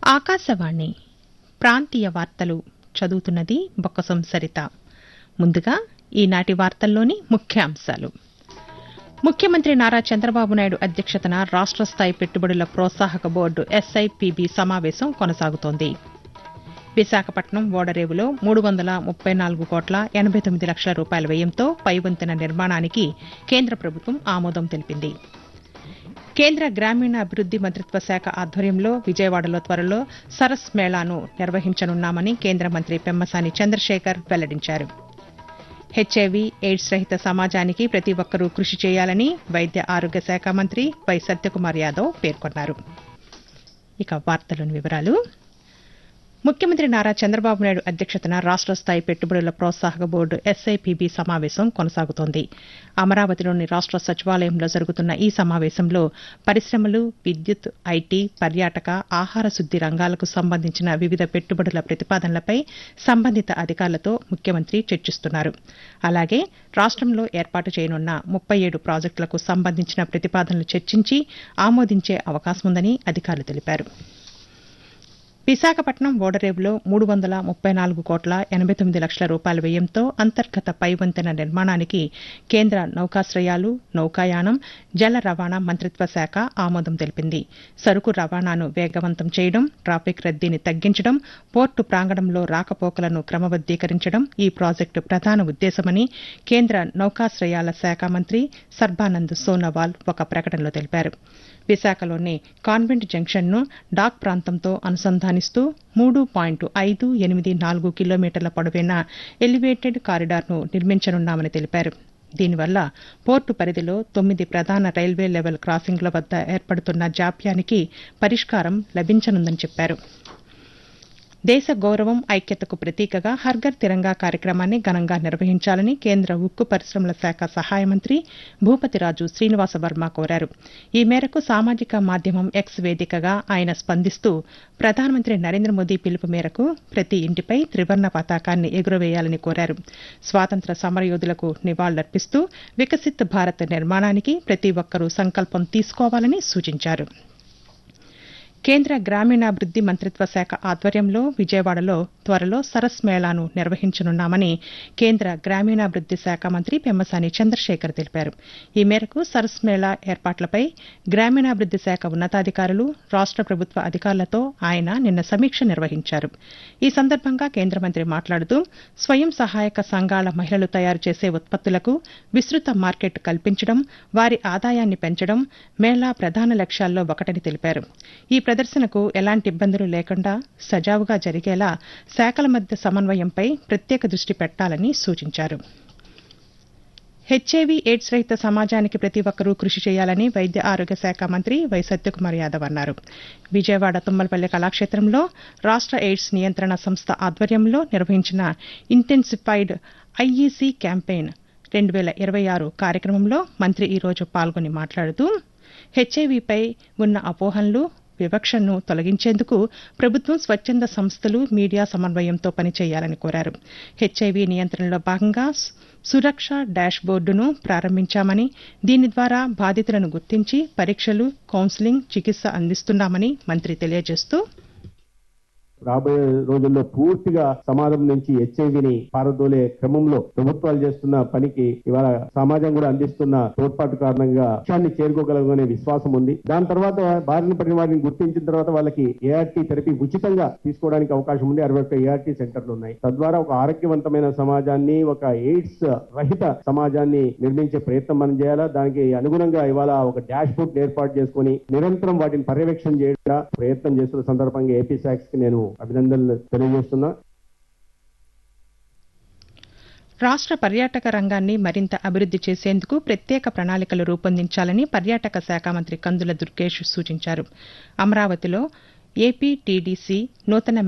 ఆకాశవాణి ప్రాంతీయ వార్తలు చదువుతున్నది బొక్కసం సరిత ముందుగా ఈనాటి వార్తల్లోని ముఖ్యాంశాలు ముఖ్యమంత్రి నారా చంద్రబాబు నాయుడు అధ్యక్షతన రాష్ట్ర స్థాయి పెట్టుబడుల ప్రోత్సాహక బోర్డు ఎస్ఐపిబి సమావేశం కొనసాగుతోంది విశాఖపట్నం ఓడరేవులో మూడు వందల ముప్పై నాలుగు కోట్ల ఎనబై తొమ్మిది లక్షల రూపాయల వ్యయంతో పైవంతెన నిర్మాణానికి కేంద్ర ప్రభుత్వం ఆమోదం తెలిపింది కేంద్ర గ్రామీణాభివృద్ది మంత్రిత్వ శాఖ ఆధ్వర్యంలో విజయవాడలో త్వరలో సరస్ మేళాను నిర్వహించనున్నామని కేంద్ర మంత్రి పెమ్మసాని చంద్రశేఖర్ వెల్లడించారు హెచ్ఐవి ఎయిడ్స్ రహిత సమాజానికి ప్రతి ఒక్కరూ కృషి చేయాలని వైద్య ఆరోగ్య శాఖ మంత్రి వై సత్యకుమార్ యాదవ్ పేర్కొన్నారు ఇక వార్తలోని వివరాలు ముఖ్యమంత్రి నారా చంద్రబాబు నాయుడు అధ్యక్షతన రాష్ట్ర స్థాయి పెట్టుబడుల ప్రోత్సాహక బోర్డు ఎస్ఐపిబి సమావేశం కొనసాగుతోంది అమరావతిలోని రాష్ట్ర సచివాలయంలో జరుగుతున్న ఈ సమావేశంలో పరిశ్రమలు విద్యుత్ ఐటీ పర్యాటక ఆహార శుద్ది రంగాలకు సంబంధించిన వివిధ పెట్టుబడుల ప్రతిపాదనలపై సంబంధిత అధికారులతో ముఖ్యమంత్రి చర్చిస్తున్నారు అలాగే రాష్ట్రంలో ఏర్పాటు చేయనున్న ముప్పై ఏడు ప్రాజెక్టులకు సంబంధించిన ప్రతిపాదనలు చర్చించి ఆమోదించే అవకాశముందని అధికారులు తెలిపారు విశాఖపట్నం ఓడరేవులో మూడు వందల ముప్పై నాలుగు కోట్ల ఎనబై తొమ్మిది లక్షల రూపాయల వ్యయంతో అంతర్గత పైవంతెన నిర్మాణానికి కేంద్ర నౌకాశ్రయాలు నౌకాయానం జల రవాణా మంత్రిత్వ శాఖ ఆమోదం తెలిపింది సరుకు రవాణాను వేగవంతం చేయడం ట్రాఫిక్ రద్దీని తగ్గించడం పోర్టు ప్రాంగణంలో రాకపోకలను క్రమబద్దీకరించడం ఈ ప్రాజెక్టు ప్రధాన ఉద్దేశమని కేంద్ర నౌకాశ్రయాల శాఖ మంత్రి సర్బానంద్ సోనోవాల్ ఒక ప్రకటనలో తెలిపారు విశాఖలోని కాన్వెంట్ జంక్షన్ను డాక్ ప్రాంతంతో అనుసంధానిస్తూ మూడు పాయింట్ ఐదు ఎనిమిది నాలుగు కిలోమీటర్ల పొడవైన ఎలివేటెడ్ కారిడార్ను నిర్మించనున్నామని తెలిపారు దీనివల్ల పోర్టు పరిధిలో తొమ్మిది ప్రధాన రైల్వే లెవెల్ క్రాసింగ్ల వద్ద ఏర్పడుతున్న జాప్యానికి పరిష్కారం లభించనుందని చెప్పారు దేశ గౌరవం ఐక్యతకు ప్రతీకగా హర్ఘర్ తిరంగా కార్యక్రమాన్ని ఘనంగా నిర్వహించాలని కేంద్ర ఉక్కు పరిశ్రమల శాఖ సహాయ మంత్రి భూపతిరాజు శ్రీనివాస వర్మ కోరారు ఈ మేరకు సామాజిక మాధ్యమం ఎక్స్ వేదికగా ఆయన స్పందిస్తూ ప్రధానమంత్రి నరేంద్ర మోదీ పిలుపు మేరకు ప్రతి ఇంటిపై త్రివర్ణ పతాకాన్ని ఎగురవేయాలని కోరారు స్వాతంత్ర సమరయోధులకు నివాళులర్పిస్తూ వికసిత్ భారత్ నిర్మాణానికి ప్రతి ఒక్కరూ సంకల్పం తీసుకోవాలని సూచించారు కేంద్ర గ్రామీణాభివృద్ది మంత్రిత్వ శాఖ ఆధ్వర్యంలో విజయవాడలో త్వరలో సరస్ మేళాను నిర్వహించనున్నామని కేంద్ర గ్రామీణాభివృద్ది శాఖ మంత్రి పెమ్మసాని చంద్రశేఖర్ తెలిపారు ఈ మేరకు సరస్ మేళా ఏర్పాట్లపై గ్రామీణాభివృద్ది శాఖ ఉన్నతాధికారులు రాష్ట ప్రభుత్వ అధికారులతో ఆయన నిన్న సమీక్ష నిర్వహించారు ఈ సందర్భంగా కేంద్ర మంత్రి మాట్లాడుతూ స్వయం సహాయక సంఘాల మహిళలు తయారు చేసే ఉత్పత్తులకు విస్తృత మార్కెట్ కల్పించడం వారి ఆదాయాన్ని పెంచడం మేళా ప్రధాన లక్ష్యాల్లో ఒకటని తెలిపారు ఈ ప్రదర్శనకు ఎలాంటి ఇబ్బందులు లేకుండా సజావుగా జరిగేలా శాఖల మధ్య సమన్వయంపై ప్రత్యేక దృష్టి పెట్టాలని సూచించారు హెచ్ఐవి ఎయిడ్స్ రహిత సమాజానికి ప్రతి ఒక్కరూ కృషి చేయాలని వైద్య ఆరోగ్య శాఖ మంత్రి వై సత్యకుమార్ యాదవ్ అన్నారు విజయవాడ తుమ్మలపల్లి కళాక్షేత్రంలో రాష్ట ఎయిడ్స్ నియంత్రణ సంస్థ ఆధ్వర్యంలో నిర్వహించిన ఇంటెన్సిఫైడ్ ఐఈసీ క్యాంపెయిన్ రెండు వేల ఇరవై ఆరు కార్యక్రమంలో మంత్రి ఈరోజు పాల్గొని మాట్లాడుతూ హెచ్ఐవిపై ఉన్న అపోహలను వివక్షను తొలగించేందుకు ప్రభుత్వం స్వచ్ఛంద సంస్థలు మీడియా సమన్వయంతో పనిచేయాలని కోరారు హెచ్ఐవి నియంత్రణలో భాగంగా సురక్ష డాష్ బోర్డును ప్రారంభించామని దీని ద్వారా బాధితులను గుర్తించి పరీక్షలు కౌన్సిలింగ్ చికిత్స అందిస్తున్నామని మంత్రి తెలియజేస్తూ రాబోయే రోజుల్లో పూర్తిగా సమాజం నుంచి హెచ్ఐవిని పారదోలే క్రమంలో ప్రభుత్వాలు చేస్తున్న పనికి ఇవాళ సమాజం కూడా అందిస్తున్న తోడ్పాటు కారణంగా లక్ష్యాన్ని చేరుకోగలగనే విశ్వాసం ఉంది దాని తర్వాత బారిన పడిన వారిని గుర్తించిన తర్వాత వాళ్ళకి ఏఆర్టీ థెరపీ ఉచితంగా తీసుకోవడానికి అవకాశం ఉంది అరవై ఒక్క ఏఆర్టీ సెంటర్లు ఉన్నాయి తద్వారా ఒక ఆరోగ్యవంతమైన సమాజాన్ని ఒక ఎయిడ్స్ రహిత సమాజాన్ని నిర్మించే ప్రయత్నం మనం చేయాలా దానికి అనుగుణంగా ఇవాళ ఒక డాష్ బోర్డ్ ఏర్పాటు చేసుకుని నిరంతరం వాటిని పర్యవేక్షణ చేయడం ప్రయత్నం చేస్తున్న సందర్భంగా ఏపీ శాఖకి నేను అభినందనలు తెలియజేస్తున్నా రాష్ట్ర పర్యాటక రంగాన్ని మరింత అభివృద్ది చేసేందుకు ప్రత్యేక ప్రణాళికలు రూపొందించాలని పర్యాటక శాఖ మంత్రి కందుల దుర్గేష్ సూచించారు అమరావతిలో ఏపీ టీడీసీ నూతన